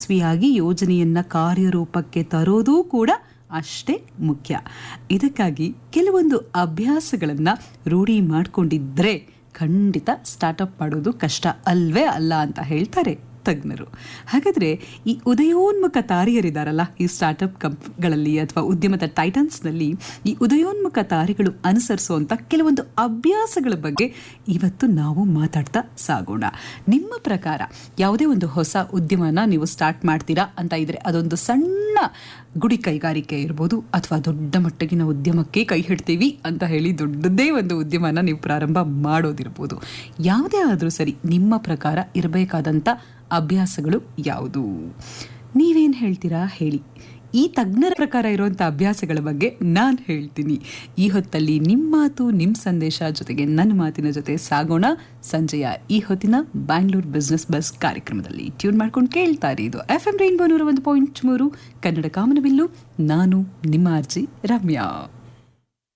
ಯಶಸ್ವಿಯಾಗಿ ಯೋಜನೆಯನ್ನ ಕಾರ್ಯರೂಪಕ್ಕೆ ತರೋದು ಕೂಡ ಅಷ್ಟೇ ಮುಖ್ಯ ಇದಕ್ಕಾಗಿ ಕೆಲವೊಂದು ಅಭ್ಯಾಸಗಳನ್ನು ರೂಢಿ ಮಾಡಿಕೊಂಡಿದ್ರೆ ಖಂಡಿತ ಸ್ಟಾರ್ಟಪ್ ಮಾಡೋದು ಕಷ್ಟ ಅಲ್ವೇ ಅಲ್ಲ ಅಂತ ಹೇಳ್ತಾರೆ ತಜ್ಞರು ಹಾಗಾದ್ರೆ ಈ ಉದಯೋನ್ಮುಖ ತಾರೆಯರಿದಾರಲ್ಲ ಈ ಸ್ಟಾರ್ಟಪ್ ಕಂಪ್ಗಳಲ್ಲಿ ಅಥವಾ ಉದ್ಯಮದ ಟೈಟನ್ಸ್ನಲ್ಲಿ ಈ ಉದಯೋನ್ಮುಖ ತಾರೆಗಳು ಅನುಸರಿಸುವಂಥ ಕೆಲವೊಂದು ಅಭ್ಯಾಸಗಳ ಬಗ್ಗೆ ಇವತ್ತು ನಾವು ಮಾತಾಡ್ತಾ ಸಾಗೋಣ ನಿಮ್ಮ ಪ್ರಕಾರ ಯಾವುದೇ ಒಂದು ಹೊಸ ಉದ್ಯಮನ ನೀವು ಸ್ಟಾರ್ಟ್ ಮಾಡ್ತೀರಾ ಅಂತ ಇದ್ರೆ ಅದೊಂದು ಸಣ್ಣ ಗುಡಿ ಕೈಗಾರಿಕೆ ಇರ್ಬೋದು ಅಥವಾ ದೊಡ್ಡ ಮಟ್ಟಗಿನ ಉದ್ಯಮಕ್ಕೆ ಕೈ ಹಿಡ್ತೀವಿ ಅಂತ ಹೇಳಿ ದೊಡ್ಡದೇ ಒಂದು ಉದ್ಯಮನ ನೀವು ಪ್ರಾರಂಭ ಮಾಡೋದಿರ್ಬೋದು ಯಾವುದೇ ಆದರೂ ಸರಿ ನಿಮ್ಮ ಪ್ರಕಾರ ಇರಬೇಕಾದಂಥ ಅಭ್ಯಾಸಗಳು ಯಾವುದು ನೀವೇನು ಹೇಳ್ತೀರಾ ಹೇಳಿ ಈ ತಜ್ಞರ ಪ್ರಕಾರ ಇರುವಂಥ ಅಭ್ಯಾಸಗಳ ಬಗ್ಗೆ ನಾನು ಹೇಳ್ತೀನಿ ಈ ಹೊತ್ತಲ್ಲಿ ನಿಮ್ಮ ಮಾತು ನಿಮ್ಮ ಸಂದೇಶ ಜೊತೆಗೆ ನನ್ನ ಮಾತಿನ ಜೊತೆ ಸಾಗೋಣ ಸಂಜೆಯ ಈ ಹೊತ್ತಿನ ಬ್ಯಾಂಗ್ಳೂರ್ ಬಿಸ್ನೆಸ್ ಬಸ್ ಕಾರ್ಯಕ್ರಮದಲ್ಲಿ ಟ್ಯೂನ್ ಮಾಡ್ಕೊಂಡು ಕೇಳ್ತಾ ಇರಿ ಇದು ಎಫ್ ಎಂ ರೈನ್ಬೋ ನೂರ ಒಂದು ಪಾಯಿಂಟ್ ಮೂರು ಕನ್ನಡ ಕಾಮನಬಿಲ್ಲು ನಾನು ನಿಮ್ಮ ಅರ್ಜಿ ರಮ್ಯಾ